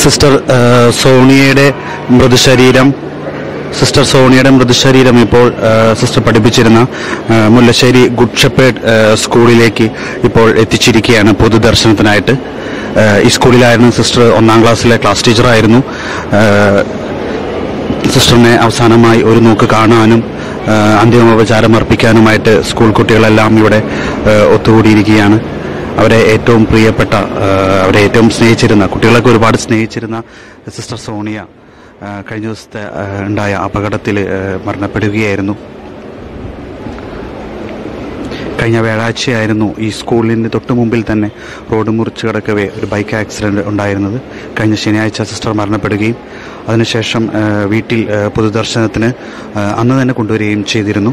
Sister ആ, സോണിയയുടെ മൃതശരീരം sister സോണിയയുടെ മൃതശരീരം ഇപ്പോൾ ആ, സിസ്റ്റർ പഠിപ്പിച്ചിരുന്ന ആ, മുല്ലശ്ശേരി ഗുഡ് ഷെപ്പേർഡ് ആ, സ്കൂളിലേക്ക് ഇപ്പോൾ എത്തിച്ചിരിക്കുകയാണ് പൊതുദർശനത്തിനായിട്ട് ആ, ഈ സ്കൂളിലായിരുന്നു സിസ്റ്റർ ഒന്നാം ക്ലാസ്സിലെ ക്ലാസ് ടീച്ചറായിരുന്നു ആ, സിസ്റ്ററിനെ അവസാനമായി ഒരു നോക്ക് കാണാനും ആ, അന്തിമോപചാരം അർപ്പിക്കാനുമായിട്ട് സ്കൂൾ കുട്ടികളെല്ലാം ഇവിടെ ആ, ഒത്തുകൂടിയിരിക്കുകയാണ് അവരെ ഏറ്റവും പ്രിയപ്പെട്ട ആ, അവരെ ഏറ്റവും സ്നേഹിച്ചിരുന്ന കുട്ടികളൊക്കെ ഒരുപാട് സ്നേഹിച്ചിരുന്ന സിസ്റ്റർ സോണിയ ആ, കഴിഞ്ഞ ദിവസത്തെ ആ, ഉണ്ടായ അപകടത്തിൽ ആ, മരണപ്പെടുകയായിരുന്നു കഴിഞ്ഞ വ്യാഴാഴ്ചയായിരുന്നു ഈ സ്കൂളിന് തൊട്ട് മുമ്പിൽ തന്നെ റോഡ് മുറിച്ച് കിടക്കവേ ഒരു ബൈക്ക് ആക്സിഡന്റ് ഉണ്ടായിരുന്നത് കഴിഞ്ഞ ശനിയാഴ്ച സിസ്റ്റർ മരണപ്പെടുകയും അതിനുശേഷം ആ, വീട്ടിൽ ആ, പൊതുദർശനത്തിന് ആ, അന്ന് തന്നെ കൊണ്ടുവരികയും ചെയ്തിരുന്നു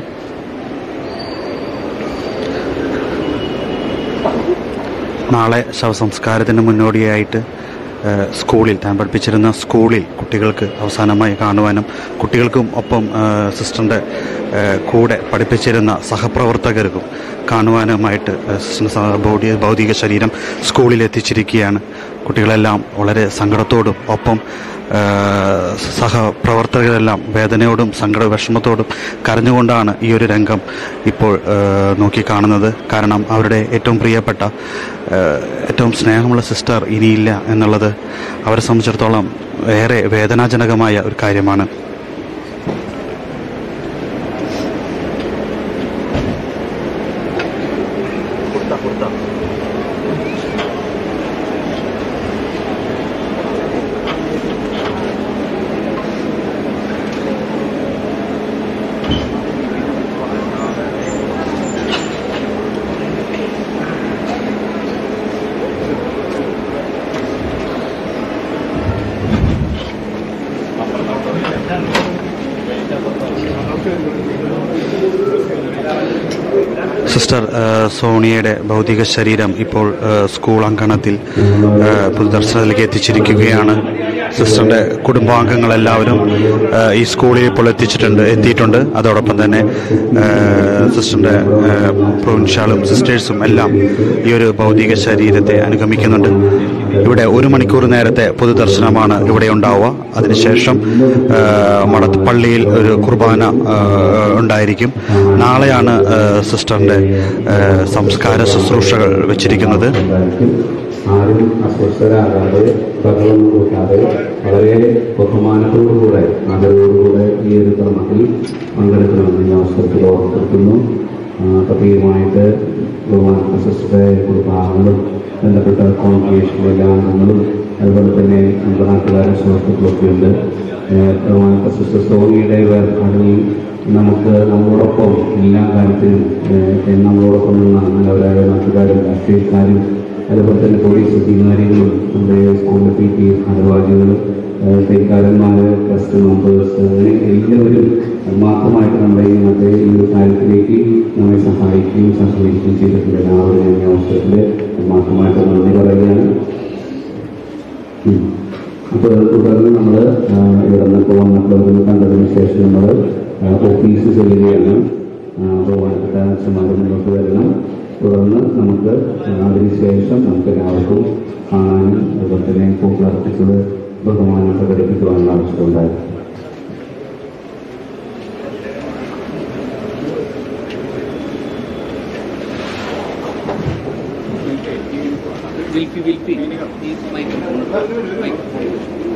നാളെ ശവസംസ്കാരത്തിന് മുന്നോടിയായിട്ട് ആ, സ്കൂളിൽ താൻ പഠിപ്പിച്ചിരുന്ന സ്കൂളിൽ കുട്ടികൾക്ക് അവസാനമായി കാണുവാനും കുട്ടികൾക്കും ഒപ്പം ആ, സിസ്റ്ററിൻ്റെ ആ, കൂടെ പഠിപ്പിച്ചിരുന്ന സഹപ്രവർത്തകർക്കും കാണുവാനുമായിട്ട് ആ, സിസ്റ്ററിൻ്റെ സ- ബോഡി ഭൗതിക ശരീരം സ്കൂളിൽ എത്തിച്ചിരിക്കുകയാണ് കുട്ടികളെല്ലാം വളരെ സങ്കടത്തോടും ഒപ്പം ആ, സഹപ്രവർത്തകരെല്ലാം വേദനയോടും സങ്കട വിഷമത്തോടും കരഞ്ഞുകൊണ്ടാണ് ഈ ഒരു രംഗം ഇപ്പോൾ ആ, നോക്കിക്കാണുന്നത് കാരണം അവരുടെ ഏറ്റവും പ്രിയപ്പെട്ട ആ, ഏറ്റവും സ്നേഹമുള്ള സിസ്റ്റർ ഇനിയില്ല എന്നുള്ളത് അവരെ സംബന്ധിച്ചിടത്തോളം ഏറെ വേദനാജനകമായ ഒരു കാര്യമാണ് സിസ്റ്റർ ആ, സോണിയയുടെ ഭൗതിക ശരീരം ഇപ്പോൾ ആ, സ്കൂൾ അങ്കണത്തിൽ ആ, പൊതുദർശനത്തിലേക്ക് എത്തിച്ചിരിക്കുകയാണ് സിസ്റ്ററിന്റെ കുടുംബാംഗങ്ങളെല്ലാവരും ആ, ഈ സ്കൂളിൽ ഇപ്പോൾ എത്തിച്ചിട്ടുണ്ട് എത്തിയിട്ടുണ്ട് അതോടൊപ്പം തന്നെ ആ, സിസ്റ്ററിന്റെ ആ, പ്രൊവിൻഷ്യാളും സിസ്റ്റേഴ്സും എല്ലാം ഈ ഒരു ഭൗതിക ശരീരത്തെ അനുഗമിക്കുന്നുണ്ട് ഇവിടെ ഒരു മണിക്കൂർ നേരത്തെ പൊതുദർശനമാണ് ഇവിടെ ഉണ്ടാവുക അതിനുശേഷം ആ, മടപ്പള്ളിയിൽ ഒരു കുർബാന ആ, ഉണ്ടായിരിക്കും നാളെയാണ് ആ, സിസ്റ്ററിന്റെ ആ, സംസ്കാര ശുശ്രൂഷകൾ വെച്ചിരിക്കുന്നത് ആരും അസ്വസ്ഥരാകാതെ ബഹളം കൂട്ടാതെ വളരെ ബഹുമാനത്തോടുകൂടെ ആദരവോടുകൂടെ ഈ ഒരു ക്രമത്തിൽ പങ്കെടുക്കണമെന്ന് ഈ അവസരത്തിൽ ഓർമ്മപ്പെടുത്തുന്നു ആ, പ്രത്യേകമായിട്ട് ബഹുമാനപ്പെട്ട സിസ്റ്ററെ കുടുംബാംഗങ്ങളും ബന്ധപ്പെട്ട കോൺഗ്രേഷനിലെ എല്ലാ അംഗങ്ങളും അതുപോലെ തന്നെ നമ്മുടെ നാട്ടുകാരും സുഹൃത്തുക്കളൊക്കെ ഉണ്ട് ഏഹ് ബഹുമാനപ്പെട്ട സിസ്റ്റർ സോണിയുടെ വേർപാടിൽ നമുക്ക് നമ്മളോടൊപ്പം എല്ലാ കാര്യത്തിലും ഏഹ് നമ്മളോടൊപ്പം നിന്ന നല്ലവരായ നാട്ടുകാരും രാഷ്ട്രീയക്കാരും അതുപോലെ തന്നെ പോലീസ് അധികാരികളും നമ്മുടെ സ്കൂളിലെ പി ടി ഭാരവാഹികളും തെക്കാരന്മാർ ട്രസ്റ്റ് മെമ്പേഴ്സ് അങ്ങനെ എല്ലാവരും മാത്രമായിട്ട് നമ്മുടെ ഈ ഇന്നത്തെ ഈ ഒരു കാര്യത്തിലേക്ക് നമ്മെ സഹായിക്കുകയും സഹകരിക്കുകയും ചെയ്തിട്ടുണ്ട് എല്ലാവരും ഞാൻ ഈ അവസരത്തിൽ മാത്രമായിട്ട് നന്ദി പറയുകയാണ് ഉം. അപ്പോൾ തുടർന്ന് നമ്മൾ ഇവിടെ നിന്ന് ഇപ്പോൾ വന്നപ്പോൾ ഇതൊന്ന് കണ്ടതിന് ശേഷം നമ്മൾ ഓഫീസ് ചെല്ലുകയാണ് ബഹുമാനപ്പെട്ട അച്ഛന്മാർ മുന്നോട്ട് വരണം തുടർന്ന് നമുക്ക് അതിനുശേഷം നമുക്ക് എല്ലാവർക്കും കാണാനും അതുപോലെ തന്നെ പൂക്കളർപ്പിച്ചത് ബഹുമാനം പ്രകടിപ്പിക്കുവാനുള്ള ആവശ്യമുണ്ടായിരുന്നു വിൽപ്പി വിൽപ്പി ഈ മൈക്രോഫോൺ മൈക്രോഫോൺ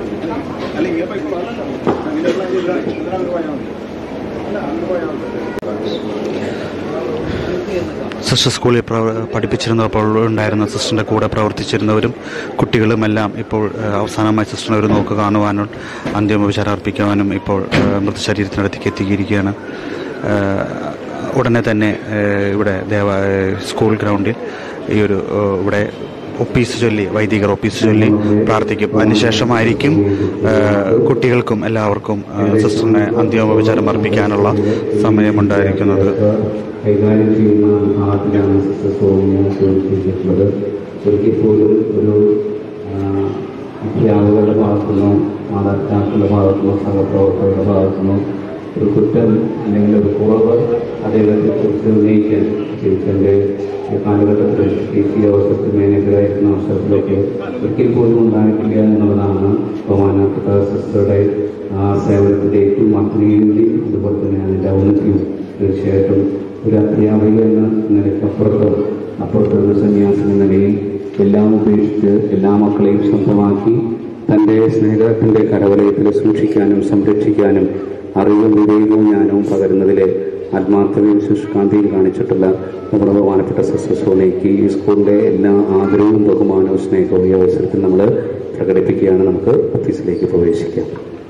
സിസ്റ്റർ സ്കൂളിൽ പ്രവ- പഠിപ്പിച്ചിരുന്നപ്പോൾ ഉണ്ടായിരുന്ന സിസ്റ്ററിന്റെ കൂടെ പ്രവർത്തിച്ചിരുന്നവരും കുട്ടികളും എല്ലാം ഇപ്പോൾ ആ, അവസാനമായി സിസ്റ്ററിനെ ഒരു നോക്ക് കാണുവാനും അന്തിമോപചാരം അർപ്പിക്കുവാനും ഇപ്പോൾ ആ, മൃതശരീരത്തിനടുത്തേക്ക് എത്തിയിരിക്കുകയാണ് ആ, ഉടനെ തന്നെ ആ, ഇവിടെ ദേവ സ്കൂൾ ഗ്രൗണ്ടിൽ ഈ ഒരു ആ, ഇവിടെ ഒപ്പീസ് ചൊല്ലി വൈദികർ ഒപ്പീസ് ചൊല്ലി പ്രാർത്ഥിക്കും അതിനുശേഷമായിരിക്കും ആ, കുട്ടികൾക്കും എല്ലാവർക്കും ആ, സിസ്റ്ററിനെ അന്തിമോപചാരം അർപ്പിക്കാനുള്ള സമയമുണ്ടായിരിക്കുന്നത് കൈകാര്യം ചെയ്യുന്ന ഭാഗത്തിലാണ് സിസ്റ്റർ സോമിയ ചെയ്തിട്ടുള്ളത് ഒരിക്കൽ പോലും ഒരു ആ, അധ്യാപകരുടെ ഭാഗത്തുനിന്നോ മാതാപിതാക്കളുടെ ഭാഗത്തുനിന്നോ സഹപ്രവർത്തകരുടെ ഭാഗത്തുനിന്നോ ഒരു കുറ്റം അല്ലെങ്കിൽ ഒരു കുറവ് അദ്ദേഹത്തെ കുറിച്ച് ഉന്നയിക്കാൻ ജീവിതത്തിൻ്റെ ഈ കാലഘട്ടത്തിൽ ഈ അവസരത്തിൽ മാനേജറായിരിക്കുന്ന അവസരത്തിലൊക്കെ ഒരിക്കൽ പോലും ഉണ്ടായിട്ടില്ല എന്നുള്ളതാണ് ബഹുമാനപ്പെട്ട സിസ്റ്ററുടെ ആ സേവനത്തിൻ്റെ ഏറ്റവും മഹനീയതയും അതുപോലെ തന്നെ അതിൻ്റെ ഔന്നത്യവും തീർച്ചയായിട്ടും ഒരു അധ്യാപിക എന്ന നിലയ്ക്ക് അപ്പുറത്ത് അപ്പുറത്ത് ഒരു സന്യാസി എന്ന നിലയിൽ എല്ലാം ഉപേക്ഷിച്ച് എല്ലാ മക്കളെയും സ്വന്തമാക്കി തൻ്റെ സ്നേഹത്തിൻ്റെ കരവലയത്തിൽ സൂക്ഷിക്കാനും സംരക്ഷിക്കാനും അറിവും വിവേകവും ജ്ഞാനവും പകരുന്നതിലെ ആത്മാർത്ഥതയും ശുഷ്കാന്തിയും കാണിച്ചിട്ടുള്ള നമ്മുടെ ബഹുമാനപ്പെട്ട സസ്യസോണിക്ക് ഈ സ്കൂളിൻ്റെ എല്ലാ ആദരവും ബഹുമാനവും സ്നേഹവും ഈ അവസരത്തിൽ നമ്മൾ പ്രകടിപ്പിക്കുകയാണ് നമുക്ക് ഓഫീസിലേക്ക് പ്രവേശിക്കാം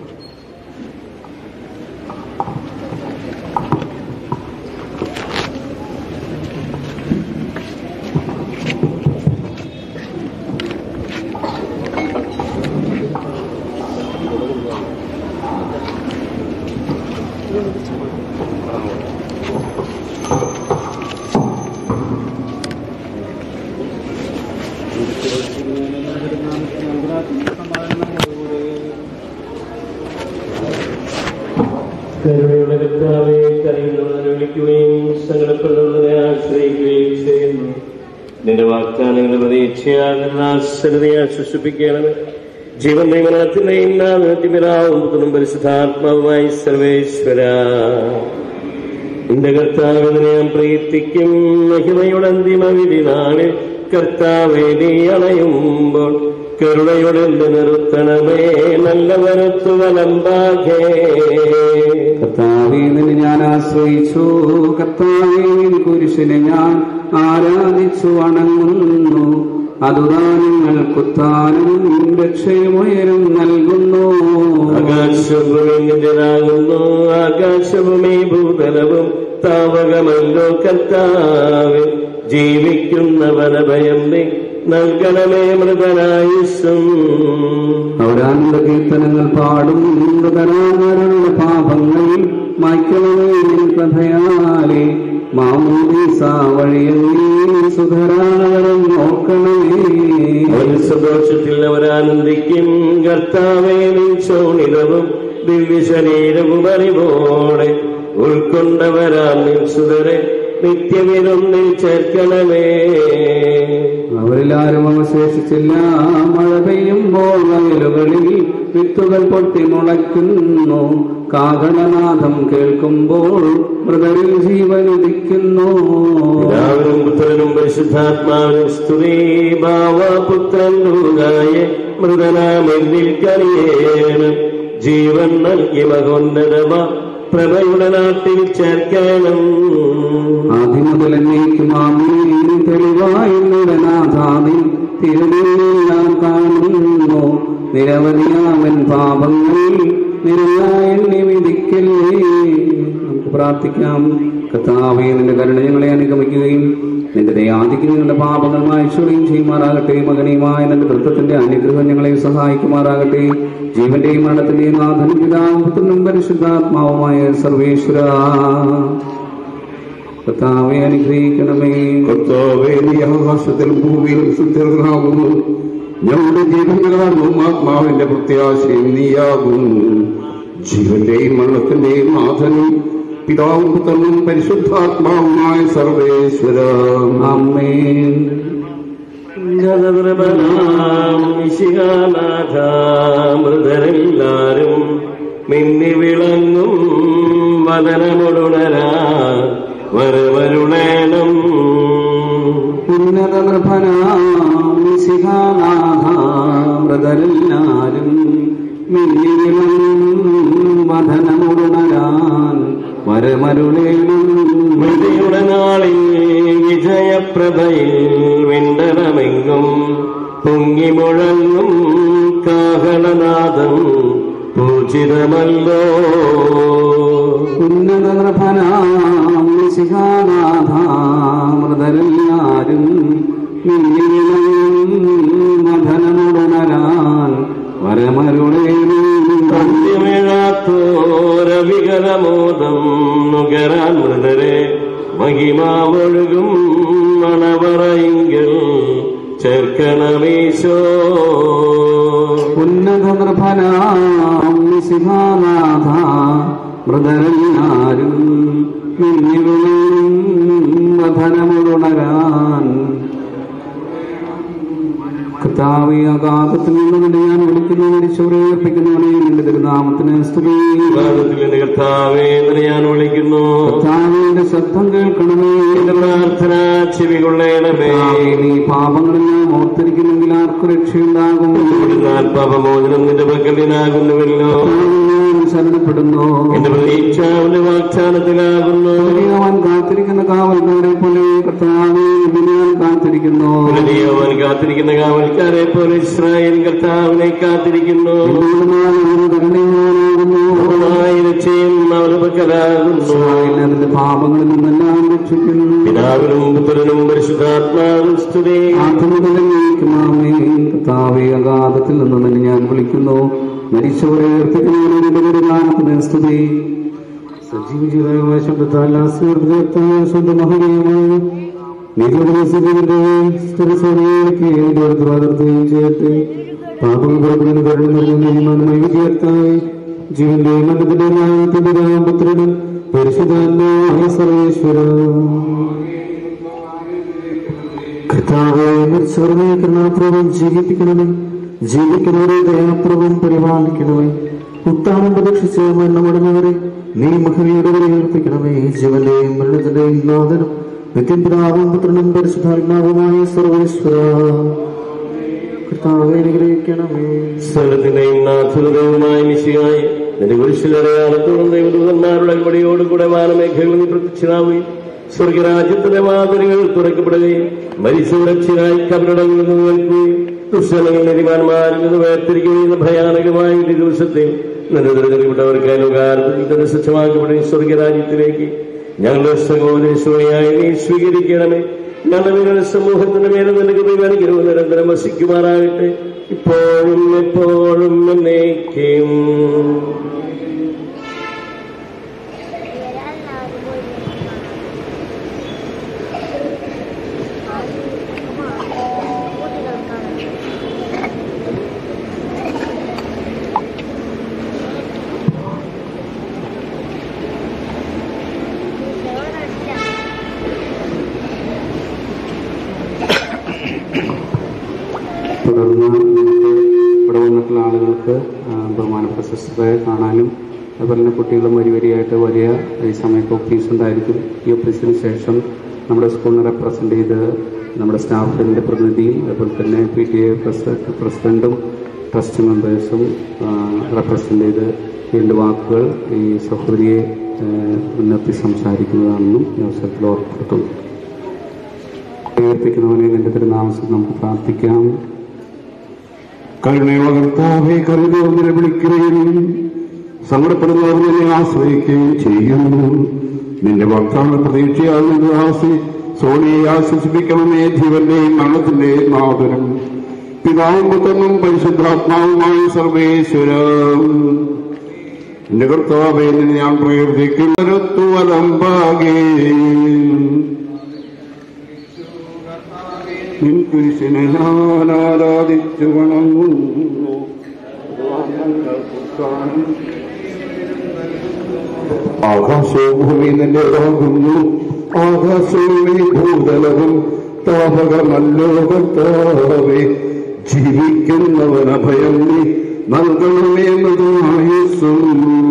കരുണയുടെ കർത്താവെ കരയുന്നവരെ വിളിക്കുകയും സങ്കടപ്പെടുന്നവരെ ആശ്രയിക്കുകയും ചെയ്യുന്നു നിന്റെ വാഗ്ദാനങ്ങളുടെ പ്രതീക്ഷയാകുന്നതിനെ ആശ്വസിപ്പിക്കണമേ ജീവൻ ദൈവനാഥിനെയും നാമത്തിപിതാവും പുത്രനും പരിശുദ്ധാത്മാവുമായി സർവേശ്വര നിന്റെ കർത്താവിനെ ഞാൻ പ്രീതിക്കും മഹിമയുടെ അന്തിമ വിധി നാളിൽ കർത്താവെ നീ അണയുമ്പോൾ കരുണയുടെ നിർത്തണമേ നല്ല വരുത്തു വലമ്പാകേ കർത്താവേ നിന്നെ ഞാൻ ആശ്രയിച്ചു കർത്താവേ നിൻ കുരിശിനെ ഞാൻ ആരാധിച്ചു വണങ്ങുന്നു അതുദാനങ്ങൾക്കുത്താനും രക്ഷയുമുയരും നൽകുന്നു ആകാശഭൂമിരാകുന്നു ആകാശഭൂമി ഭൂതലവും താവകമല്ലോ കർത്താവ് ജീവിക്കുന്നവന ഭയം നീ നൽകണമേ മൃതനായുസ്സും പൗരാനന്ദ കീർത്തനങ്ങൾ പാടും മൃതരാമരുടെ പാപങ്ങൾ മായ്ക്കണമേ നിൻ കഥയാലെ മാമോദീസ വഴിയങ്ങി സുധരാണവരും നോക്കണമേ ഒരു സന്തോഷത്തിൽ അവരാനന്ദിക്കും കർത്താവേ നീ ചോണിതവും ദിവ്യശരീരവും അറിവോടെ ഉൾക്കൊണ്ടവരാം നിൻ സുതരെ നിത്യവിരുന്നിൽ ചേർക്കണമേ അവരിലാരും അവശേഷിച്ചില്ല മഴ പെയ്യുമ്പോൾ വയലുകളിൽ വിത്തുകൾ പൊട്ടി മുളയ്ക്കുന്നു കാകണനാഥം കേൾക്കുമ്പോൾ മൃതരിൽ ജീവൻ ഉദിക്കുന്നു പിതാവിനും പുത്രനും പരിശുദ്ധാത്മാവിനും സ്തുതി ഭാവപുത്രൻ ദൂതായ മൃതനാമെന്നിൽ കനിയേണം ജീവൻ നൽകി മകോന്നതമ പ്രഭയുടെ നാട്ടിൽ ചേർക്കണം ആദ്യം മുതൽ എന്നേക്കുമാമീൻ തെളിവായി നിരനാഥാതി തിരുനെല്ലാം കാണുന്നു നിരവധിയാവൻ പാപങ്ങൾ നിരയായി വിധിക്കല്ലേ നമുക്ക് പ്രാർത്ഥിക്കാം കർത്താവേ നിന്റെ കരുണ ഞങ്ങളെ അനുഗമിക്കുകയും നിന്റെ ദയാദിക്ക് ഞങ്ങളുടെ പാപങ്ങൾ മായ്ച്ചുകയും ചെയ്യുമാറാകട്ടെ മകനീയമായ നിന്റെ തൃത്വത്തിന്റെ അനുഗ്രഹം ഞങ്ങളെ സഹായിക്കുമാറാകട്ടെ ജീവന്റെയും മരണത്തിന്റെയും നാഥനും പിതാവും പുത്രനും പരിശുദ്ധാത്മാവുമായ സർവേശ്വര കർത്താവെ അനുഗ്രഹിക്കണമേ കർത്താവേ നീ ആകാശത്തിലും ഭൂമിയിലും ശുദ്ധനാകുന്നു ഞങ്ങളുടെ ജീവനാകും ആത്മാവിന്റെ പ്രത്യാശയും നീയാകുന്നു ജീവന്റെയും മരണത്തിന്റെയും നാഥനും പിതാവും പുത്രനും പരിശുദ്ധാത്മാവുമായ സർവേശ്വര ആമേൻ മൃതരെല്ലാരും മിന്നി വിളങ്ങും വദനമുടുണരാ വരവരുണേണം ഉന്നത നൃഭനാഥ മൃതരെല്ലാരും മിന്നിലും വധനമുടുണരാൻ വരമരുളേണം മൃതിയുടെ നാളിൽ വിജയപ്രഭയിൽ വിണ്ടനമെങ്ങും പൊങ്ങി മുഴങ്ങും കാഹളനാദം പൂജിതമല്ലോ ഉന്നത നൃഭനാഥ മൃതരെല്ലാരും മിന്നിലും വധനമുടുണരാൻ വരമരുളേണം അന്ത്യമിഴാത്തോരവികരമോദം നുകരാൻ മൃതരെ മഹിമാവൊഴുകും മണവറയിങ്കിൽ ചേർക്കണമീശോ ഉന്നത നൃഭനാഥ മൃതരെല്ലാരും മിന്നിലും വധനമുടുണരാൻ കർത്താവെ അഗാധത്തിൽ നിന്നുകൊണ്ട് ഞാൻ വിളിക്കുന്നു മരിച്ചവരെ ഉയർപ്പിക്കുന്നവനെ നിന്റെ തിരുനാമത്തിന് സ്തുതി ഭാരതത്തിൽ എന്റെ കർത്താവേ എന്ന് ഞാൻ വിളിക്കുന്നു കർത്താവിന്റെ ശബ്ദം കേൾക്കണമേ എന്റെ പ്രാർത്ഥന ചെവി കൊള്ളണമേ കർത്താവേ, നീ പാപങ്ങളെല്ലാം ഓർത്തിരിക്കുന്നെങ്കിൽ ആർക്കു രക്ഷയുണ്ടാകും ഇവിടുന്നാൽ പാപമോചനം നിന്റെ പക്കലിനാകുന്നുവല്ലോ കർത്താവേ, ഞാൻ ശരണപ്പെടുന്നു എന്റെ പ്രതീക്ഷ അവന്റെ വാഗ്ദാനത്തിലാകുന്നു അവൻ കാത്തിരിക്കുന്ന കാവൽക്കാരെ പോലെ കർത്താവെ നിന്നെ ഞാൻ കാത്തിരിക്കുന്നു അവൻ കാത്തിരിക്കുന്ന കാവൽക്കാരെ പോലെ ഇസ്രായേൽ കർത്താവിനെ കാത്തിരിക്കുന്നു എന്തുകൊണ്ടെന്നാൽ അവൻ കരുണയുള്ളവനാകുന്നു. പൂർണ്ണമായ രക്ഷയും അവന് പക്കലാകുന്നു ഇസ്രായേലിനെ അതിന്റെ പാപങ്ങളിൽ നിന്നെല്ലാം രക്ഷിക്കുന്നു പിതാവിനും പുത്രനും പരിശുദ്ധാത്മാവും സ്തുതി ആത്മനിലയിലേക്കുമാമേ കർത്താവെ അഗാധത്തിൽ നിന്ന് നിന്നെ ഞാൻ വിളിക്കുന്നു മരിച്ചവരെ ഉയർത്തിക്കുന്നവരുടെ പരിധാനത്തിന് സ്തുതി സജീവ ജീവനായ ശബ്ദത്താൽ ആശീർവദിത്തായ സ്വന്തം മഹനീയമായ നിരവധിയുടെ സ്ഥിരസേനയിലേക്ക് എഴുതുവാതിർത്തുകയും ചെയ്യട്ടെ പാപങ്ങൾ പുറപ്പെടുന്ന കരുണമായി വിജയത്തായി ജീവന്റെ മരണത്തിന്റെ ന്യായത്തിന്റെ രാമപുത്രനും പരിശുദ്ധാത്മായ സർവേശ്വര കർത്താവെ മരിച്ചവരെ കരുണാപ്രഭം ജീവിപ്പിക്കണമേ ജീവിക്കുന്നവരെ ദയാപ്രഭം പരിപാലിക്കണമേ ഉത്താനം പ്രതീക്ഷിച്ച് മരണമടഞ്ഞവരെ നീ മഹനീയുടെ ഉയർപ്പിക്കണമേ ജീവന്റെയും മരണത്തിന്റെയും നാഥനും നിത്യപിതാവും പുത്രനും പരിശുദ്ധാത്മാവുമായ സർവേശ്വര കർത്താവെ അനുഗ്രഹിക്കണമേ സ്ഥലത്തിന്റെയും നാഥുരതയുമായ മിശിയായി നിന്റെ കുരിശിലടയാളത്തോളം ദൈവദൂതന്മാരുടെ അകമ്പടിയോടുകൂടെ വാനമേഖലയിൽ നീ പ്രത്യക്ഷനാവുകയും സ്വർഗരാജ്യത്തിന്റെ വാതിലുകൾ തുറക്കപ്പെടുകയും മരിച്ചുരക്ഷനായി കബരടങ്ങളിൽ നിന്ന് നിൽക്കുകയും ദുഷ്ടനങ്ങൾ നീതിമാന്മാരിൽ നിന്ന് വേർതിരിക്കുകയും ചെയ്യുന്ന ഭയാനകമായ ഒരു ദിവസത്തെ നിന്റെ ദുരിതപ്പെട്ടവർക്ക് ലോകാരത്തിൽ തന്നെ സ്വച്ഛമാക്കപ്പെടുകയും സ്വർഗരാജ്യത്തിലേക്ക് ഞങ്ങളുടെ സഹോദരേശ്വരിയായി നീ സ്വീകരിക്കണമേ ഞങ്ങളുടെ സമൂഹത്തിന്റെ മേലെ നിനക്ക് പരിപാലിക്കണമെന്ന് നിരന്തരം വസിക്കുമാറാകട്ടെ ഇപ്പോഴും എപ്പോഴും എന്നേക്കും തുടർന്ന് നമുക്ക് ഇവിടെ വന്നിട്ടുള്ള ആളുകൾക്ക് ആ, ബഹുമാനപ്പെട്ട സിസ്റ്ററെ കാണാനും അതുപോലെ തന്നെ കുട്ടികളും വരി വരിയായിട്ട് വലിയ ഈ സമയത്ത് ഒഫീസ് ഉണ്ടായിരിക്കും ഈ ഒഫീസിന് ശേഷം നമ്മുടെ സ്കൂളിനെ റെപ്രസെൻ്റ് ചെയ്ത് നമ്മുടെ സ്റ്റാഫിൻ്റെ പ്രതിനിധിയും അതുപോലെ തന്നെ പി ടി എ പ്രസിഡൻറ്റും ട്രസ്റ്റ് മെമ്പേഴ്സും റെപ്രസെൻ്റ് ചെയ്ത് രണ്ട് വാക്കുകൾ ഈ സഹോദരിയെ ആ, മുൻനിർത്തി സംസാരിക്കുന്നതാണെന്നും ഈ അവസരത്തിൽ ഓർമ്മപ്പെടുത്തുന്നു ഉയർപ്പിക്കുന്നവനെ നിന്റെ തിരുനാമത്തിൽ നമുക്ക് പ്രാർത്ഥിക്കാം കരുണയുള്ള കർത്താവെ കരുതോന്നിനെ വിളിക്കുകയും സങ്കടപ്പെടുന്നവരെ ആശ്രയിക്കുകയും ചെയ്യുന്നു നിന്റെ വാഗ്ദാന പ്രതീക്ഷയാൽ നിന്റെ ആശി സോണിയെ ആശ്വസിപ്പിക്കണമേ ജീവന്റെയും മരണത്തിന്റെയും നാഥനും പിതാവും പുത്രനും പരിശുദ്ധാത്മാവുമായ സർവേശ്വരം എന്റെ കർത്താവെ നിന്നെ ഞാൻ പ്രകീർത്തിക്കുന്നരത്തുവലമ്പാകേ നിൻ കുരിശിനെ ഞാൻ ആരാധിച്ചു വണങ്ങുന്നു ആകാശവും ഭൂമി നിന്റേതാകുന്നു ആകാശവും ഈ ഭൂതലവും താപകമല്ലോ കർത്താവേ ജീവിക്കുന്നവൻ അഭയം നീ നൽകണമെന്നതായുസും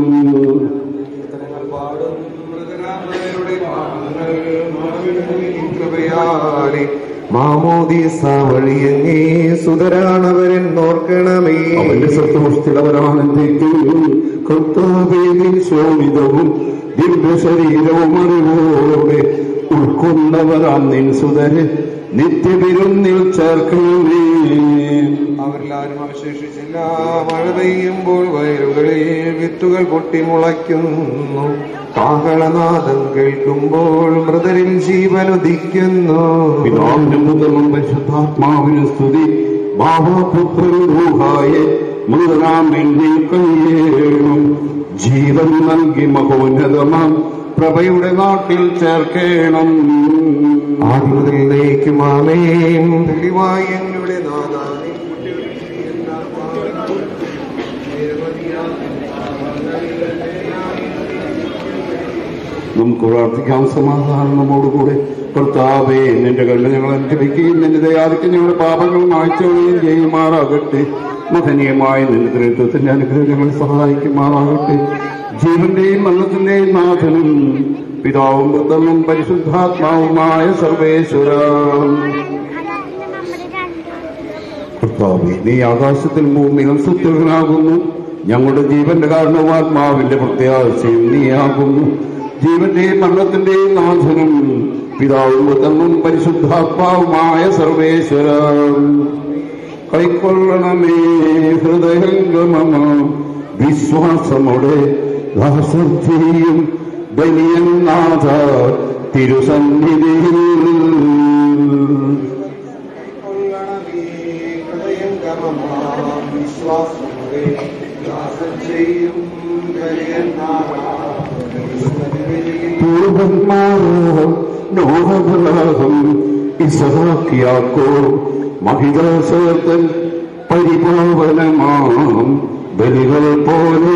മാമോദീസ വഴിയങ്ങേ സുതരാണവരെന്നോർക്കണമേ അവന്റെ സത്വസ്ഥിരവരാനന്ദിക്കും കർത്താവേ നിൻ ശോഭിതവും ദിവ്യ ശരീരവും അറിവോടെ ഉൾക്കൊണ്ടവരാം നിൻ സുതരെ നിത്യവിരുന്നിൽ ചേർക്കണമേ അവരെല്ലാരും അവശേഷിച്ചില്ല മഴ പെയ്യുമ്പോൾ വയലുകളിൽ വിത്തുകൾ പൊട്ടി മുളയ്ക്കുന്നു കാഹളനാദം കേൾക്കുമ്പോൾ മൃതരിൽ ജീവനുദിക്കുന്നു പിതാവിനും പുത്രനും പരിശുദ്ധാത്മാവിനും സ്തുതി ബാബാപുത്രൂഹായെ മൃതനാം എന്നിൽ കയ്യേഴും ജീവൻ നൽകി മഹോന്നതമാം പ്രഭയുടെ നാട്ടിൽ ചേർക്കേണം ആദ്യം മുതലിലേക്കും ആമേൻ തെളിവായി എങ്ങളുടെ നാദാനെ നമുക്ക് പ്രാർത്ഥിക്കാം സമാധാനം നമ്മോടുകൂടെ കർത്താവേ നിന്റെ കണ്ണ് ഞങ്ങൾ അനുഭവിക്കുകയും നിന്റെ ദയാദിക്ക് ഞങ്ങളുടെ പാപങ്ങൾ മായ്ച്ചുകയും ചെയ്യുമാറാകട്ടെ മഹനീയമായ നിന്റെ നേതൃത്വത്തിന്റെ അനുഗ്രഹം ഞങ്ങളെ സഹായിക്കുമാറാകട്ടെ ജീവന്റെയും മരണത്തിന്റെയും നാഥനും പിതാവും പുത്രനും പരിശുദ്ധാത്മാവുമായ സർവേശ്വര കർത്താവേ നീ ആകാശത്തിൽ ഭൂമിയിൽ സുത്യനാകുന്നു ഞങ്ങളുടെ ജീവന്റെ കാരണവും ആത്മാവിന്റെ പ്രത്യാശയും നീയാകുന്നു ജീവന്റെയും മരണത്തിന്റെയും നാഥനും പിതാവും പുത്രനും പരിശുദ്ധാത്മാവുമായ സർവേശ്വര കൈക്കൊള്ളണമേ ഹൃദയംഗമ വിശ്വാസമോടെ ദാസർത്തിയും ബലിയൻ നാഥ തിരുസന്നിധിയിൽ കൊള്ളണമേ ഹൃദയം ഗമമാം വിശ്വാസമുടെ ദാസൻ ചെയ്യും പൂർവന്മാരോ നോഹബലാഹം ഇസഹാക്കിയാക്കോ മഹിതാസേർത്തൻ പരിപാവനമാം ബലികൾ പോലെ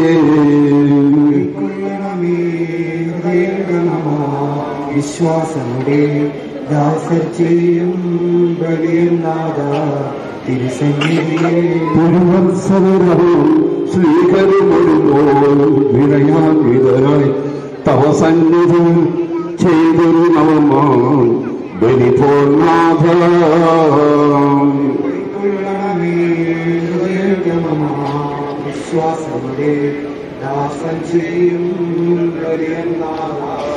കൊള്ളണമേ ഹൃദയം ഗമമാം വിശ്വാസമുടെ ദാസർ ചെയ്യും ബലിയനാഥ തിരുസന്നിധിയെ പുരുവത്സവരവും ശ്രീകരുമൊരുപോൽ വിനയാതരായി തവ സന്നിധി ചെയ്തൊരു നവമാൻ ബലിപോനാഥ കൊള്ളണമേ ഹൃദയം ഗമമാം വിശ്വാസമുടെ ദാസൻ ചെയ്യും ബലിയനാഥ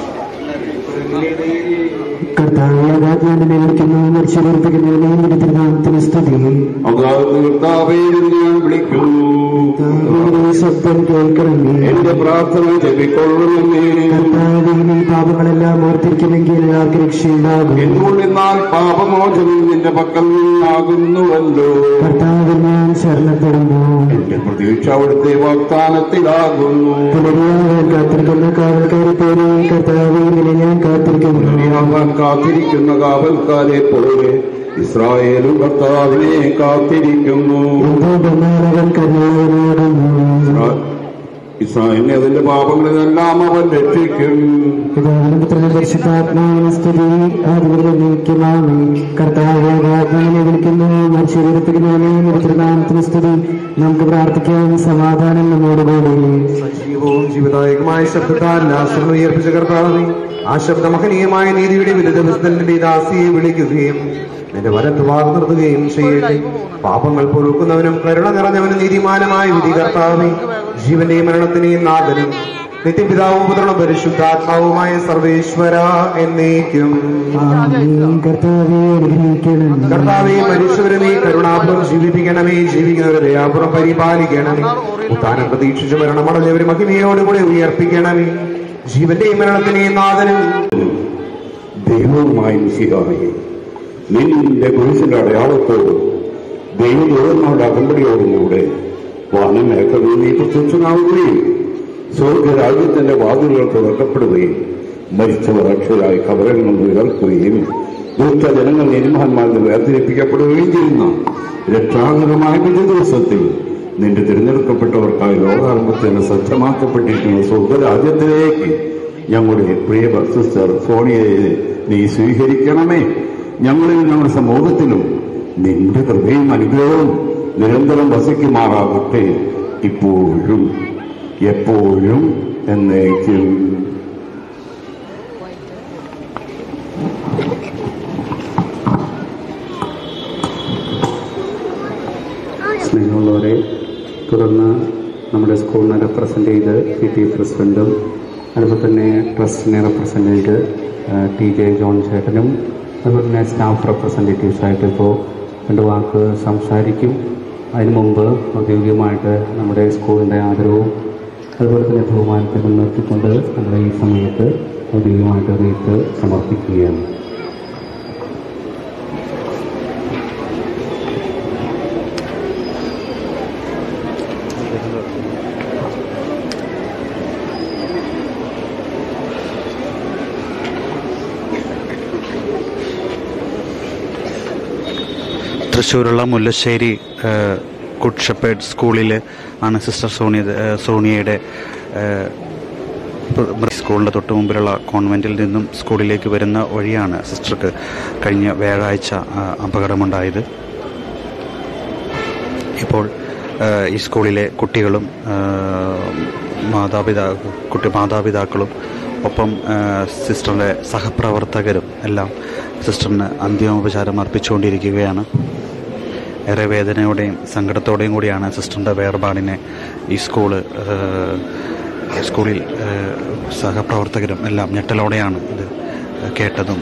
കർത്താവിനെ വിളിക്കുന്നു മരിച്ചവർപ്പിക്കുന്നതിനെ തിരുനാമത്തിന് സ്തുതി അകാലത്ത് കർത്താവേ എന്ന് ഞാൻ വിളിക്കുന്നു കർത്താവിന്റെ ശബ്ദം കേൾക്കണമേ എന്റെ പ്രാർത്ഥന ചെവിക്കൊള്ളണമേ കർത്താവിനെ പാപങ്ങളെല്ലാം ഓർത്തിരിക്കുമെങ്കിൽ ആർക്ക് രക്ഷയുണ്ടാകും എന്തുകൊണ്ടെന്നാൽ പാപമോചനം നിന്റെ പക്കൽ നിന്നാകുന്നുവല്ലോ കർത്താവിൽ ഞാൻ ശരണപ്പെടുന്നു എന്റെ പ്രതീക്ഷ അവിടുത്തെ വാഗ്ദാനത്തിലാകുന്നു പുനരുവാൻ കാത്തിരിക്കുന്ന കാവൽക്കാരെ പോലെ കർത്താവിനെ ഞാൻ കാത്തിരിക്കുന്നു പുനരുവാൻ കാത്തിരിക്കുന്ന കാവൽക്കാരെ പോലെ ഇസ്രായേലും കർത്താവിനെ കാത്തിരിക്കുന്നു എന്തുകൊണ്ടെന്നാൽ അവൻ കരുണാകരനാകുന്നു ഇസ്രായേലിനെ അതിന്റെ പാപങ്ങളിലെല്ലാം അവൻ രക്ഷിക്കും പിതാവിനും പുത്രനും പരിശുദ്ധാത്മാവിന് സ്തുതി ആദിവരേക്കുമാമേ കർത്താവ് രാജ്ഞിനെ വിളിക്കുന്നു മനുഷ്യരിപ്പിക്കുന്നതിനെ തിരുനാമത്തിന് സ്തുതി നമുക്ക് പ്രാർത്ഥിക്കാം സമാധാനം നമ്മോടുകൂടി സജീവവും ജീവദായകമായ ശബ്ദത്താൽ ലാസറിനെ ഉയർപ്പിച്ച കർത്താവേ ആ ശബ്ദമഹനീയമായ നീതിയുടെ വിരുദ്ധ വിസ്തലിന്റെ ദാസിയെ വിളിക്കുകയും നിന്റെ വരത്ത് വാർന്നു നിർത്തുകയും ചെയ്യട്ടെ പാപങ്ങൾ പൊറുക്കുന്നവനും കരുണ നിറഞ്ഞവനും നീതിമാനമായ വിധി കർത്താവേ ജീവന്റെയും മരണത്തിന്റെയും നാഥനും നിത്യപിതാവും പുത്രനും പരിശുദ്ധാത്മാവുമായ സർവേശ്വര എന്നേക്കും ആമേൻ. കർത്താവെ അനുഗ്രഹിക്കണം കർത്താവെ മനുഷ്യരെ നീ കരുണാപുരം ജീവിപ്പിക്കണമേ ജീവിക്കുന്നവരെ ദയാപുരം പരിപാലിക്കണമേ ഉത്താനം പ്രതീക്ഷിച്ച് മരണമടഞ്ഞവരെ മഹിമയോടുകൂടെ ഉയർപ്പിക്കണമേ ജീവന്റെയും മരണത്തിന്റെയും നാഥനും ദൈവവുമായി മിശിഹായി നിന്റെ കുരിശിന്റെ അടയാളത്തോടും ദൈവദൂതന്മാരുടെ അകമ്പടിയോടും കൂടെ വാനമേഖലയിൽ നീ പ്രത്യക്ഷനാവുകയും സ്വർഗരാജ്യത്തിന്റെ വാതിലുകൾ തുറക്കപ്പെടുകയും മരിച്ചവർ അക്ഷരായി കബരങ്ങളിൽ നിന്ന് ഉയർത്തുകയും ദുഷ്ടജനങ്ങൾ നീതിമാന്മാരിൽ നിന്ന് വേർതിരിപ്പിക്കപ്പെടുകയും ചെയ്യുന്ന രക്ഷാകരമായ വിധി ദിവസത്തിൽ നിന്റെ തിരഞ്ഞെടുക്കപ്പെട്ടവർക്കായി ലോകാരംഭത്തിന് സജ്ജമാക്കപ്പെട്ടിരിക്കുന്ന സ്വർഗരാജ്യത്തിലേക്ക് ഞങ്ങളുടെ പ്രിയ സിസ്റ്റർ സോണിയയെ നീ സ്വീകരിക്കണമേ ഞങ്ങളിൽ ഞങ്ങളുടെ സമൂഹത്തിലും നിന്റെ കൃപയും അനുഗ്രഹവും നിരന്തരം വസിക്കുമാറാകട്ടെ ഇപ്പോഴും എപ്പോഴും എന്നേക്കും സ്നേഹമുള്ളവരെ തുടർന്ന് നമ്മുടെ സ്കൂളിനെ റെപ്രസെൻ്റ് ചെയ്ത് പി ടി പ്രസിഡന്റും അതുപോലെ തന്നെ ട്രസ്റ്റിനെ റെപ്രസെൻ്റ് ചെയ്ത് ടി ജെ ജോൺ ചേട്ടനും അതുപോലെ തന്നെ സ്റ്റാഫ് റെപ്രസെൻറ്റേറ്റീവ്സായിട്ട് ഇപ്പോൾ രണ്ട് വാക്ക് സംസാരിക്കും അതിനു മുമ്പ് ഔദ്യോഗികമായിട്ട് നമ്മുടെ സ്കൂളിൻ്റെ ആദരവും അതുപോലെ തന്നെ ബഹുമാനത്തെ മുൻനിർത്തിക്കൊണ്ട് നമ്മൾ ഈ സമയത്ത് ഔദ്യോഗികമായിട്ട് റീത്ത് സമർപ്പിക്കുകയാണ് തൃശ്ശൂരുള്ള മുല്ലശ്ശേരി ഏഹ്, ഗുഡ് ഷെപ്പേർഡ് സ്കൂളിൽ ആണ് സിസ്റ്റർ സോണിയ ഏഹ്, സോണിയയുടെ ഏഹ്, പ്ര- സ്കൂളിൻ്റെ തൊട്ട് മുമ്പിലുള്ള കോൺവെൻറ്റിൽ നിന്നും സ്കൂളിലേക്ക് വരുന്ന വഴിയാണ് സിസ്റ്റർക്ക് കഴിഞ്ഞ വ്യാഴാഴ്ച ആ, അപകടമുണ്ടായത് ഇപ്പോൾ ആ, ഈ സ്കൂളിലെ കുട്ടികളും ആ, മാതാപിതാ കുട്ടി മാതാപിതാക്കളും ഒപ്പം ആ, സിസ്റ്ററുടെ സഹപ്രവർത്തകരും എല്ലാം സിസ്റ്ററിന് അന്തിമോപചാരം അർപ്പിച്ചുകൊണ്ടിരിക്കുകയാണ് ഏറെ വേദനയോടെയും സങ്കടത്തോടെയും കൂടിയാണ് സിസ്റ്ററിൻ്റെ വേർപാടിനെ ഈ സ്കൂള് ആ, സ്കൂളിൽ ആ, സഹപ്രവർത്തകരും എല്ലാം ഞെട്ടലോടെയാണ് ഇത് കേട്ടതും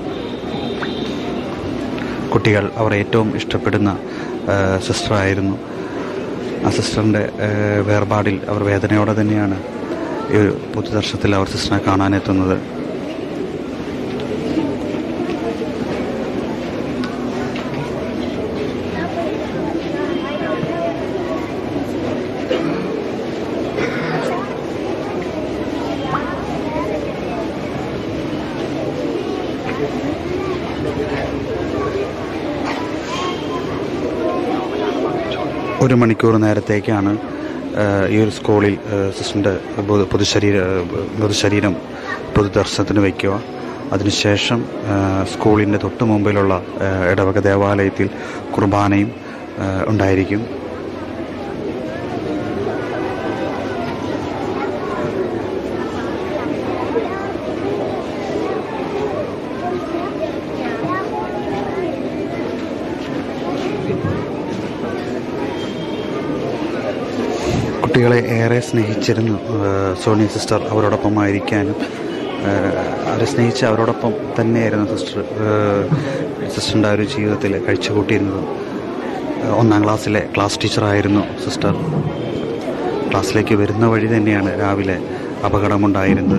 കുട്ടികൾ അവർ ഏറ്റവും ഇഷ്ടപ്പെടുന്ന ആ, സിസ്റ്ററായിരുന്നു ആ സിസ്റ്ററിൻ്റെ ആ, വേർപാടിൽ അവർ വേദനയോടെ തന്നെയാണ് ഈ ഒരു പുതുദർശനത്തിൽ അവർ സിസ്റ്ററിനെ കാണാനെത്തുന്നത് ഒരു മണിക്കൂർ നേരത്തേക്കാണ് ആ, ഈ ഒരു സ്കൂളിൽ ആ, സിസ്റ്ററിൻ്റെ പൊതു- പൊതുശരീര പൊതുശരീരം പൊതുദർശനത്തിന് വയ്ക്കുക അതിനുശേഷം ആ, സ്കൂളിൻ്റെ തൊട്ട് മുമ്പിലുള്ള ആ, ഇടവക ദേവാലയത്തിൽ കുർബാനയും ആ, ഉണ്ടായിരിക്കും കുട്ടികളെ ഏറെ സ്നേഹിച്ചിരുന്നു ആ, സോണി സിസ്റ്റർ അവരോടൊപ്പമായിരിക്കാനും ആ, അവരെ സ്നേഹിച്ച് അവരോടൊപ്പം തന്നെയായിരുന്നു സിസ്റ്റർ ആ, സിസ്റ്ററിൻ്റെ ആ ഒരു ജീവിതത്തിൽ കഴിച്ചുകൂട്ടിയിരുന്നത് ആ, ഒന്നാം ക്ലാസ്സിലെ ക്ലാസ് ടീച്ചറായിരുന്നു സിസ്റ്റർ ക്ലാസ്സിലേക്ക് വരുന്ന വഴി തന്നെയാണ് രാവിലെ അപകടമുണ്ടായിരുന്നത്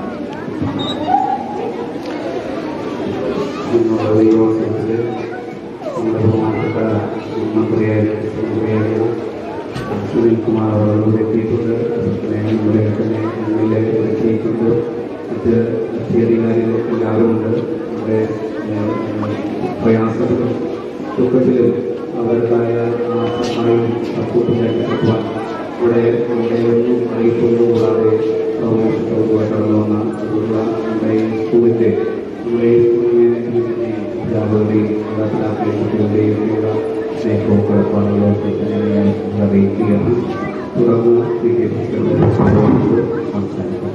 നിന്നുള്ള ദൈവോത്സവത്തില് നമ്മുടെ ബഹുമാനപ്പെട്ട മന്ത്രിയായിരുന്ന മന്ത്രിയായിരുന്ന സുനിൽ കുമാർ അവരോട് എത്തിയിട്ടുണ്ട് അതുപോലെ നമ്മുടെ തന്നെ എം എൽ എ എത്തിയിട്ടുണ്ട് മറ്റ് അധികാരികൾ എല്ലാവരും ഉണ്ട് നമ്മുടെ ഏഹ്, പ്രയാസത്തിലും ദുഃഖത്തിലും അവരുടേതായ ആ സഹായവും സപ്പോർട്ടും ലഭിക്കുവാൻ ഇവിടെ നമ്മുടെ ഒന്നും അറിയിപ്പൊന്നും കൂടാതെ സൗകര്യത്തോടുകൂടെ കടന്നു വന്ന അതുള്ള നമ്മുടെ ഈ സ്കൂളിൻ്റെ നമ്മുടെ ഈ സ്കൂളിനെ അധ്യാപകരുടെയും മാതാപിതാക്കളെയും കുട്ടികളുടെയും ഉള്ള സ്നേഹവും കുഴപ്പമുള്ള ഞാൻ അറിയിക്കുകയാണ് തുടർന്ന് വിദ്യാഭ്യാസ സംസാരിക്കാം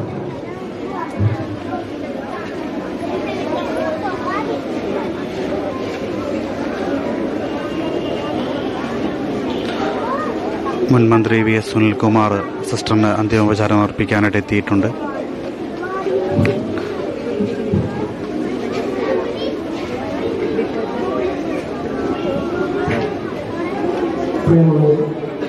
മുൻ മന്ത്രി വി എസ് സുനിൽകുമാർ സിസ്റ്ററിന് അന്തിമോപചാരം അർപ്പിക്കാനായിട്ട് എത്തിയിട്ടുണ്ട് പ്രിയമുള്ളവർ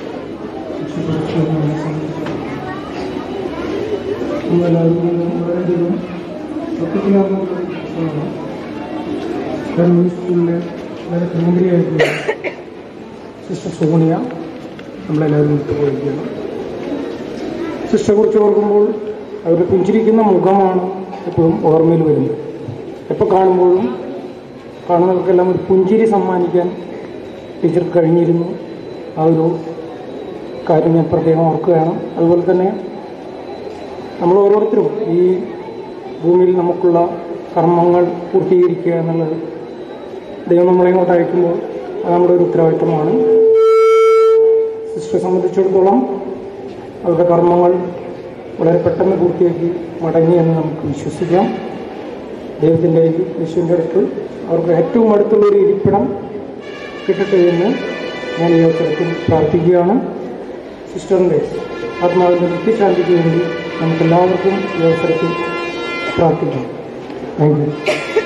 നമ്മളെല്ലാവരും വളരെയധികം സത്യത്തിലാകുന്ന ഒരു പ്രശ്നമാണ് കാരണം ഈ സ്കൂളിലെ വളരെ കേന്ദ്രീയായിട്ടുള്ള സിസ്റ്റർ സോണിയ നമ്മളെല്ലാവരും വിട്ടുപോയിരിക്കുകയാണ് സിസ്റ്ററെ കുറിച്ച് ഓർക്കുമ്പോൾ അവരുടെ പുഞ്ചിരിക്കുന്ന മുഖമാണ് എപ്പോഴും ഓർമ്മയിൽ വരുന്നത് എപ്പോൾ കാണുമ്പോഴും കാണുന്നവർക്കെല്ലാം ഒരു പുഞ്ചിരി സമ്മാനിക്കാൻ ടീച്ചർക്ക് കഴിഞ്ഞിരുന്നു ആ ഒരു കാര്യം ഞാൻ പ്രത്യേകം ഓർക്കുകയാണ് അതുപോലെ തന്നെ നമ്മൾ ഓരോരുത്തരും ഈ ഭൂമിയിൽ നമുക്കുള്ള കർമ്മങ്ങൾ പൂർത്തീകരിക്കുക എന്നുള്ളത് ദൈവം നമ്മളെ ഇങ്ങോട്ട് അയക്കുമ്പോൾ അത് നമ്മുടെ ഒരു ഉത്തരവാദിത്തമാണ് സിസ്റ്ററെ സംബന്ധിച്ചിടത്തോളം അവരുടെ കർമ്മങ്ങൾ വളരെ പെട്ടെന്ന് പൂർത്തിയാക്കി മടങ്ങി എന്ന് നമുക്ക് വിശ്വസിക്കാം ദൈവത്തിൻ്റെ യേശുവിൻ്റെ അടുത്ത് അവർക്ക് ഏറ്റവും അടുത്തുള്ള ഒരു ഇരിപ്പിടം കിട്ടട്ടെ എന്ന് ഞാൻ ഈ അവസരത്തിൽ പ്രാർത്ഥിക്കുകയാണ് സിസ്റ്ററിൻ്റെ ആത്മാവിൻ്റെ നിത്യശാന്തിക്ക് വേണ്ടി നമുക്കെല്ലാവർക്കും ഈ അവസരത്തിൽ പ്രാർത്ഥിക്കാം താങ്ക് യു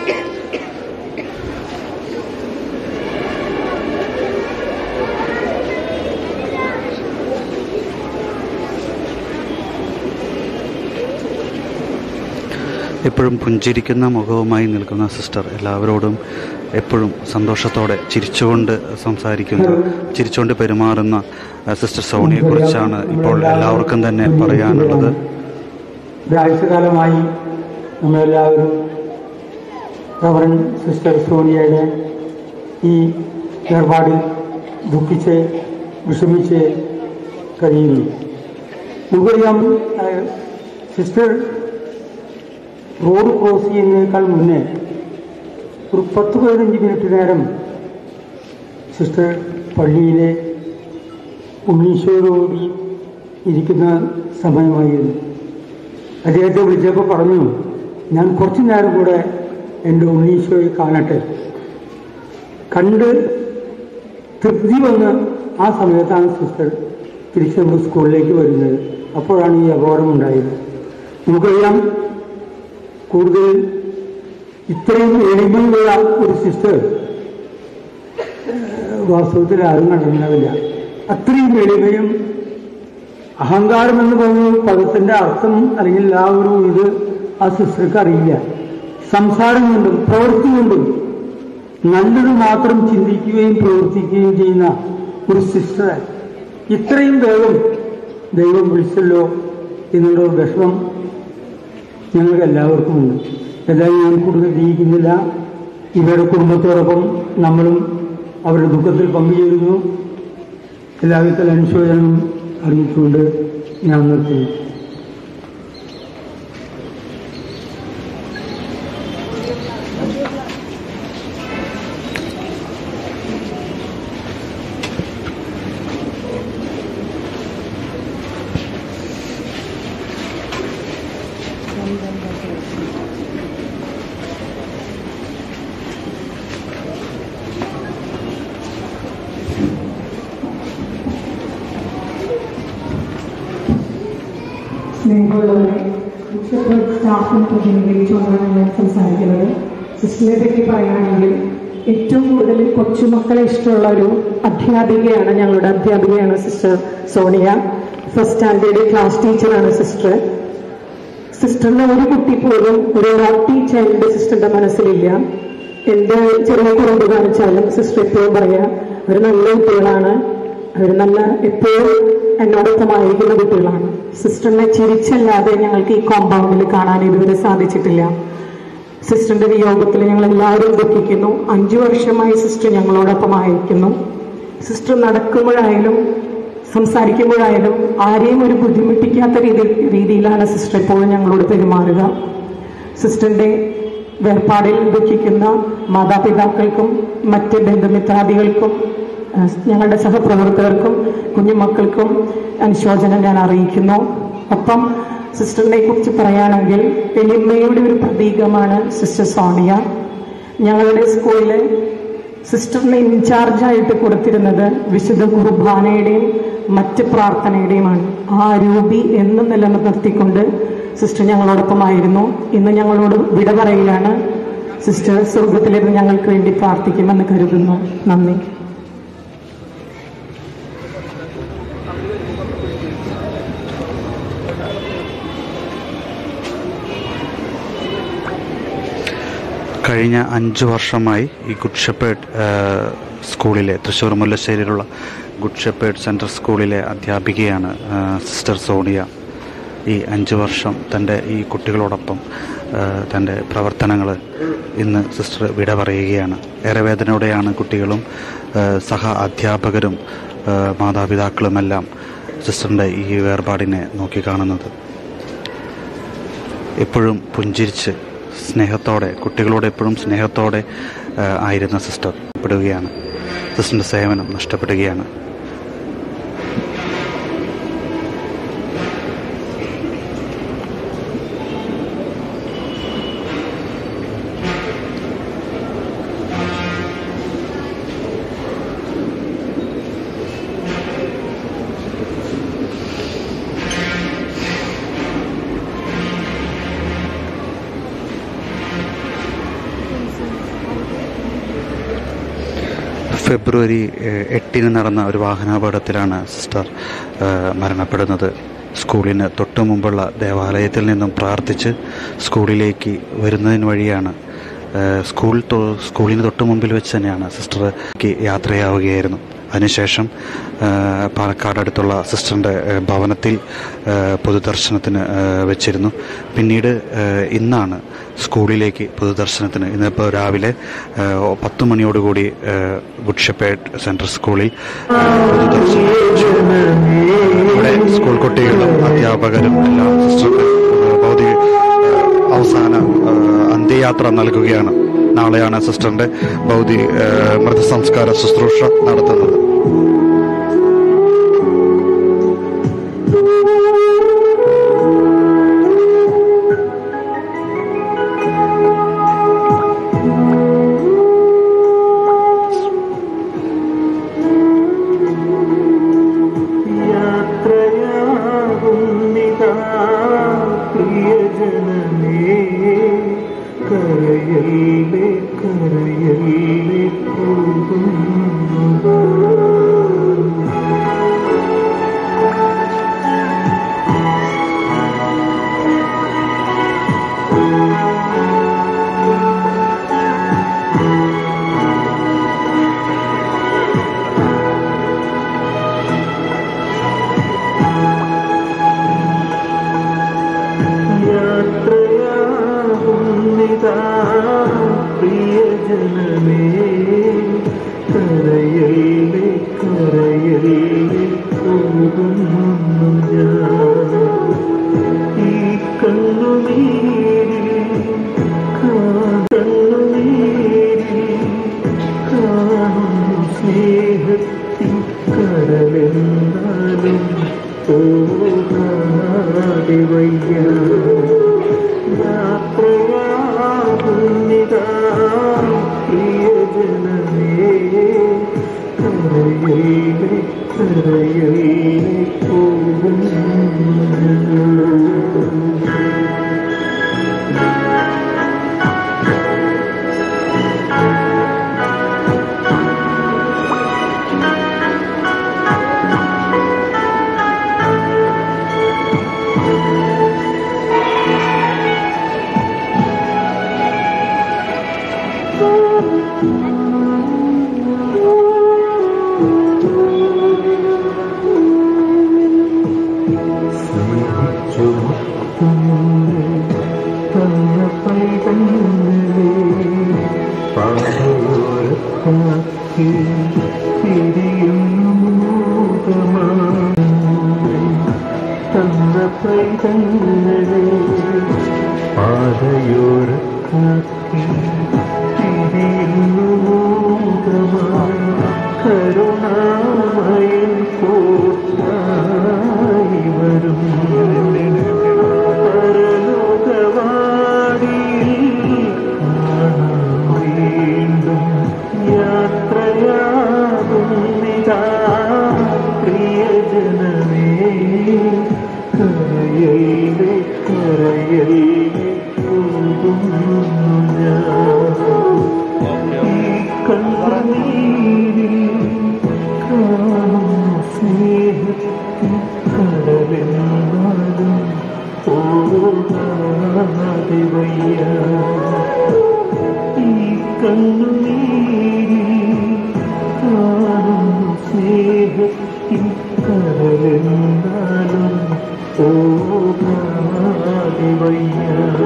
എപ്പോഴും പുഞ്ചിരിക്കുന്ന മുഖവുമായി നിൽക്കുന്ന സിസ്റ്റർ എല്ലാവരോടും എപ്പോഴും സന്തോഷത്തോടെ ചിരിച്ചുകൊണ്ട് സംസാരിക്കുന്ന ചിരിച്ചുകൊണ്ട് പെരുമാറുന്ന ആ, സിസ്റ്റർ സോണിയെ കുറിച്ചാണ് ഇപ്പോൾ എല്ലാവർക്കും തന്നെ പറയാനുള്ളത് ഒരാഴ്ചക്കാലമായി നമ്മളെല്ലാവരും റവറൻ സിസ്റ്റർ സോണിയയുടെ ഈ ഏർപ്പാടിൽ ദുഃഖിച്ച് വിഷമിച്ച് കഴിയുന്നു നമുക്കറിയാം ഏഹ്, സിസ്റ്റർ റോഡ് ക്രോസ് ചെയ്യുന്നതിനേക്കാൾ മുന്നേ ഒരു പത്ത് പതിനഞ്ച് മിനിറ്റ് നേരം സിസ്റ്റർ പള്ളിയിലെ ഉണ്ണീശോയോടുകൂടി ഇരിക്കുന്ന സമയമായിരുന്നു അദ്ദേഹത്തെ വിളിച്ചപ്പോൾ പറഞ്ഞു ഞാൻ കുറച്ചു നേരം കൂടെ എൻ്റെ ഉണ്ണീശോയെ കാണട്ടെ കണ്ട് തൃപ്തി വന്ന് ആ സമയത്താണ് സിസ്റ്റർ തിരിച്ച് നമ്മുടെ സ്കൂളിലേക്ക് വരുന്നത് അപ്പോഴാണ് ഈ അപകടമുണ്ടായത് നമുക്കറിയാം കൂടുതൽ ഇത്രയും എളിമയുള്ള ഒരു സിസ്റ്റർ ഏഹ്, വാസ്തവത്തിൽ ആരും കണ്ടിട്ടുണ്ടാവില്ല അത്രയും എളിമയും അഹങ്കാരം എന്ന് പറയുന്ന പദത്തിന്റെ അർത്ഥം അല്ലെങ്കിൽ ആ ഒരു ഇത് ആ സിസ്റ്റർക്ക് അറിയില്ല സംസാരം കൊണ്ടും പ്രവൃത്തി കൊണ്ടും നല്ലത് മാത്രം ചിന്തിക്കുകയും പ്രവർത്തിക്കുകയും ചെയ്യുന്ന ഒരു സിസ്റ്ററെ ഇത്രയും വേഗം ദൈവം വിളിച്ചല്ലോ എന്നുള്ള ഒരു വിഷമം ഞങ്ങൾക്ക് എല്ലാവർക്കും ഉണ്ട് എന്തായാലും ഞാൻ കൂടുതൽ ജീവിക്കുന്നില്ല ഇവരുടെ കുടുംബത്തോടൊപ്പം നമ്മളും അവരുടെ ദുഃഖത്തിൽ പങ്കുചേരുന്നു എല്ലാവിധ അനുശോചനം അറിയിച്ചുകൊണ്ട് ഞാൻ നിർത്തുന്നു സ്നേഹമുള്ളവരെ ഉച്ചപ്പോൾ സ്റ്റാഫിനെ പ്രതിനിധീകരിച്ചുകൊണ്ടാണ് ഞാൻ സംസാരിക്കുന്നത് സിസ്റ്ററിനെ പറ്റി പറയുകയാണെങ്കിൽ ഏറ്റവും കൂടുതൽ കൊച്ചുമക്കളെ ഇഷ്ടമുള്ള ഒരു അധ്യാപികയാണ് ഞങ്ങളുടെ അധ്യാപികയാണ് sister Sonia first standard class ടീച്ചറാണ് സിസ്റ്റർ സിസ്റ്ററിന്റെ ഒരു കുട്ടി പോലും ഒരു നോട്ടി ചൈൽഡ് സിസ്റ്ററിന്റെ മനസ്സിലില്ല എന്ത് ചെറിയ കുറവ് കാണിച്ചാലും സിസ്റ്റർ എപ്പോഴും പറയാ അവർ നല്ല കുട്ടികളാണ് അവർ നല്ല എപ്പോഴും എന്നോടൊപ്പമായിരിക്കുന്ന കുട്ടികളാണ് സിസ്റ്ററിനെ ചിരിച്ചല്ലാതെ ഞങ്ങൾക്ക് ഈ കോമ്പൗണ്ടിൽ കാണാൻ ഇതുവരെ സാധിച്ചിട്ടില്ല സിസ്റ്ററിന്റെ വിയോഗത്തിൽ ഞങ്ങൾ എല്ലാവരും ദുഃഖിക്കുന്നു അഞ്ചു വർഷമായി സിസ്റ്റർ ഞങ്ങളോടൊപ്പമായിരിക്കുന്നു സിസ്റ്റർ നടക്കുമ്പോഴായാലും സംസാരിക്കുമ്പോഴായാലും ആരെയും ഒരു ബുദ്ധിമുട്ടിക്കാത്ത രീതി രീതിയിലാണ് സിസ്റ്റർ എപ്പോഴും ഞങ്ങളോട് പെരുമാറുക സിസ്റ്ററിന്റെ വേർപാടിൽ ദുഃഖിക്കുന്ന മാതാപിതാക്കൾക്കും മറ്റ് ബന്ധുമിത്രാദികൾക്കും ആ, ഞങ്ങളുടെ സഹപ്രവർത്തകർക്കും കുഞ്ഞുമക്കൾക്കും അനുശോചനം ഞാൻ അറിയിക്കുന്നു ഒപ്പം സിസ്റ്ററിനെ കുറിച്ച് പറയുകയാണെങ്കിൽ എളിമയുടെ ഒരു പ്രതീകമാണ് സിസ്റ്റർ സോണിയ ഞങ്ങളുടെ സ്കൂളിലെ സിസ്റ്ററിനെ ഇൻചാർജായിട്ട് കൊടുത്തിരുന്നത് വിശുദ്ധ കുർബാനയുടെയും മറ്റ് പ്രാർത്ഥനയുടെയുമാണ് ആ രൂപി എന്നും നിലനിർത്തിക്കൊണ്ട് സിസ്റ്റർ ഞങ്ങളോടൊപ്പമായിരുന്നു ഇന്ന് ഞങ്ങളോട് വിട പറയുകയാണ് സിസ്റ്റർ സ്വർഗത്തിലിരുന്ന് ഞങ്ങൾക്ക് വേണ്ടി പ്രാർത്ഥിക്കുമെന്ന് കരുതുന്നു നന്ദി കഴിഞ്ഞ അഞ്ച് വർഷമായി ഈ ഗുഡ് ഷെപ്പേർഡ് ഏഹ്, സ്കൂളിലെ തൃശ്ശൂർ മുല്ലശ്ശേരിയിലുള്ള ഗുഡ് ഷെപ്പേർഡ് സെൻട്രൽ സ്കൂളിലെ അധ്യാപികയാണ് ഏഹ്, സിസ്റ്റർ സോണിയ ഈ അഞ്ച് വർഷം തൻ്റെ ഈ കുട്ടികളോടൊപ്പം ഏഹ്, തൻ്റെ പ്രവർത്തനങ്ങൾ ഇന്ന് സിസ്റ്റർ വിട പറയുകയാണ് ഏറെ വേദനയോടെയാണ് കുട്ടികളും ഏഹ്, സഹ അധ്യാപകരും ഏഹ്, മാതാപിതാക്കളുമെല്ലാം സിസ്റ്ററിൻ്റെ ഈ വേർപാടിനെ നോക്കിക്കാണുന്നത് എപ്പോഴും പുഞ്ചിരിച്ച് സ്നേഹത്തോടെ കുട്ടികളോട് എപ്പോഴും സ്നേഹത്തോടെ ആ, ആയിരുന്ന സിസ്റ്റർ പെടുകയാണ് സിസ്റ്ററിൻ്റെ സേവനം നഷ്ടപ്പെടുകയാണ് ഫെബ്രുവരി ഏഹ്, എട്ടിന് നടന്ന ഒരു വാഹനാപകടത്തിലാണ് സിസ്റ്റർ ഏഹ്, മരണപ്പെടുന്നത് സ്കൂളിന് തൊട്ടു മുമ്പുള്ള ദേവാലയത്തിൽ നിന്നും പ്രാർത്ഥിച്ച് സ്കൂളിലേക്ക് വരുന്നതിന് വഴിയാണ് ഏഹ്, സ്കൂൾ തൊ- സ്കൂളിന് തൊട്ട് മുമ്പിൽ വെച്ച് തന്നെയാണ് സിസ്റ്റർക്ക് യാത്രയാവുകയായിരുന്നു അതിനുശേഷം ഏഹ്, പാലക്കാട് അടുത്തുള്ള സിസ്റ്ററിൻ്റെ ഏഹ്, ഭവനത്തിൽ ഏഹ്, പൊതുദർശനത്തിന് ഏഹ്, വെച്ചിരുന്നു പിന്നീട് ഏഹ്, ഇന്നാണ് സ്കൂളിലേക്ക് പൊതുദർശനത്തിന് ഇന്നിപ്പോൾ രാവിലെ ഏഹ്, പത്ത് മണിയോടുകൂടി ഏഹ്, ഗുഡ് ഷെപ്പേർഡ് സെൻട്രൽ സ്കൂളിൽ ഏഹ്, പൊതുദർശനം വെച്ചു. ഇവിടെ സ്കൂൾ കുട്ടികളും അധ്യാപകരും എല്ലാം സിസ്റ്ററുടെ ഏഹ്, ഭൗതിക ഏഹ്, അവസാന വഴിയാത്ര നൽകുകയാണ് നാളെയാണ് സിസ്റ്ററിന്റെ ഭൗതിക ഏഹ്, മൃതസംസ്കാര ശുശ്രൂഷ നടത്തുന്നത് യാത്രയാകുന്നിതാ പ്രിയജനമേ കരയല്ലേ കരയല്ലേ പോകുന്നു യാത്രയാകുന്നിതാ പ്രിയജനമേ കരയല്ലേ കരയല്ലേ പോകുന്നു ഞാൻ ഈ കണ്ണുനീരിൽ കണ്ണുനീരിൽ കാണുന്നു സ്നേഹത്തിൻ കടലെന്നാലും പോകാതെ വയ്യ യാത്രയാകുന്നിതാ പ്രിയജനമേ കരയല്ലേ കരയല്ലേ പോകുന്നു പാതയോരക്കാക്കി തിരിയുന്നു മൂകമായി കരുണാമയൻ കൂട്ടായി വരും പരലോകവാടിയിൽ കാണാം വീണ്ടും യാത്രയാകുന്നിതാ പ്രിയജനമേ കരയല്ലേ കരയല്ലേ പോകുന്നു ഞാൻ ഈ കണ്ണുനീരിൽ കാണുന്നു സ്നേഹത്തിൻ കടലെന്നാലും പോകാതെ വയ്യ ഈ കണ്ണുനീരിൽ കാണുന്നു സ്നേഹത്തിൻ കടലെന്നാലും പോകാതെ വയ്യ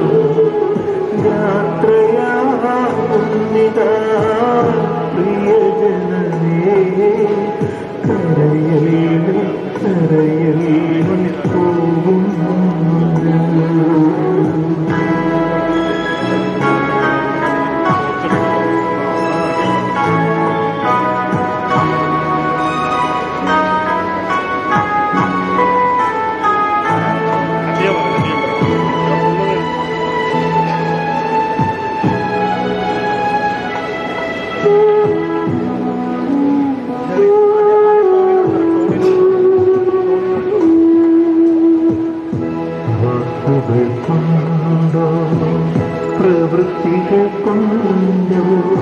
യാത്രയാകുന്നിതാ പ്രിയജനമേ കരയല്ലേ കരയല്ലേ പോകുന്നു വാക്കുകൾ കൊണ്ടോ പ്രവൃത്തികൾ കൊണ്ടോ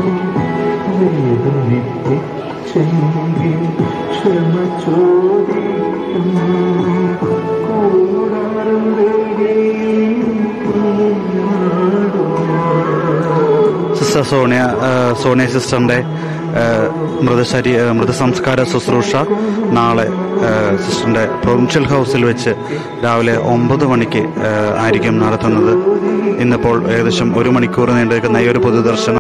വേദനിപ്പിച്ചെങ്കിൽ ക്ഷമ ചോദിക്കുന്നു കൂടാരം സിസ്റ്റർ സോണിയ ഏഹ്, സോണിയ സിസ്റ്ററിന്റെ ഏഹ്, മൃതശരീ ഏഹ്, മൃതസംസ്കാര ശുശ്രൂഷ നാളെ ഏഹ്, സിസ്റ്ററിന്റെ പ്രൊവിൻഷ്യൽ ഹൗസിൽ വെച്ച് രാവിലെ ഒമ്പത് മണിക്ക് ഏഹ്, ആയിരിക്കും നടത്തുന്നത് ഇന്നിപ്പോൾ ഏകദേശം ഒരു മണിക്കൂർ നീണ്ടു നിൽക്കുന്ന ഈ ഒരു പൊതുദർശനം